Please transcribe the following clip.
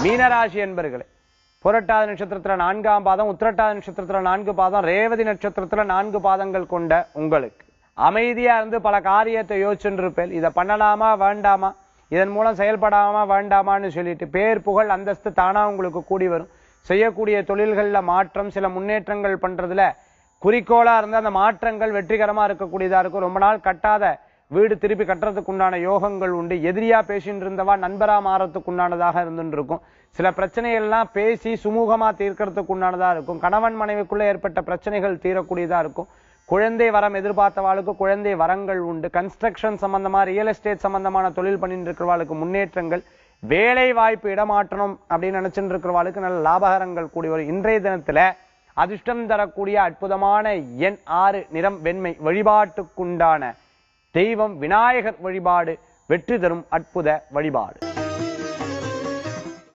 மீனராசி என்பர்களே புரட்டாதி நட்சத்திரத்துல நான்காம் பாதம் உத்திரட்டாதி நட்சத்திரத்துல நான்கு பாதம் ரேவதி நட்சத்திரத்துல நான்கு பாதங்கள் கொண்ட உங்களுக்கு அமைதியா இருந்து பல காரியத்தை யோசிச்சுட்டு இருப்பேன் இதை பண்ணலாமா வேண்டாமா இதன் மூலம் செயல்படாமா வேண்டாமான்னு சொல்லிட்டு பேர் புகழ் அந்தஸ்து தானா உங்களுக்கு கூடி வரும் செய்யக்கூடிய தொழில்கள்ல மாற்றம் சில முன்னேற்றங்கள் பண்றதுல குறிக்கோளா இருந்து அந்த மாற்றங்கள் வெற்றிகரமா இருக்கக்கூடியதா இருக்கும் ரொம்ப நாள் கட்டாத வீடு திருப்பி கட்டுறதுக்கு உண்டான யோகங்கள் உண்டு எதிரியா பேசிட்டு இருந்தவா நண்பரா மாறத்துக்கு உண்டானதாக இருந்துட்டு இருக்கும் சில பிரச்சனைகள்லாம் பேசி சுமூகமா தீர்க்கறதுக்கு உண்டானதா இருக்கும் கணவன் மனைவிக்குள்ள ஏற்பட்ட பிரச்சனைகள் தீரக்கூடியதா இருக்கும் குழந்தை வரம் எதிர்பார்த்தவாளுக்கு குழந்தை வரங்கள் உண்டு கன்ஸ்ட்ரக்ஷன் சம்பந்தமா ரியல் எஸ்டேட் சம்பந்தமான தொழில் பண்ணிட்டு இருக்கிறவாளுக்கு முன்னேற்றங்கள் வேலை வாய்ப்பு இடமாற்றணும் அப்படின்னு நினைச்சுட்டு இருக்கிறவாளுக்கு நல்ல லாபகரங்கள் கூடி வரும் இன்றைய தினத்துல அதிர்ஷ்டம் தரக்கூடிய அற்புதமான எண் ஆறு நிறம் வெண்மை வழிபாட்டுக்குண்டான தெய்வம் விநாயகர் வழிபாடு வெற்றி தரும் அற்புத வழிபாடு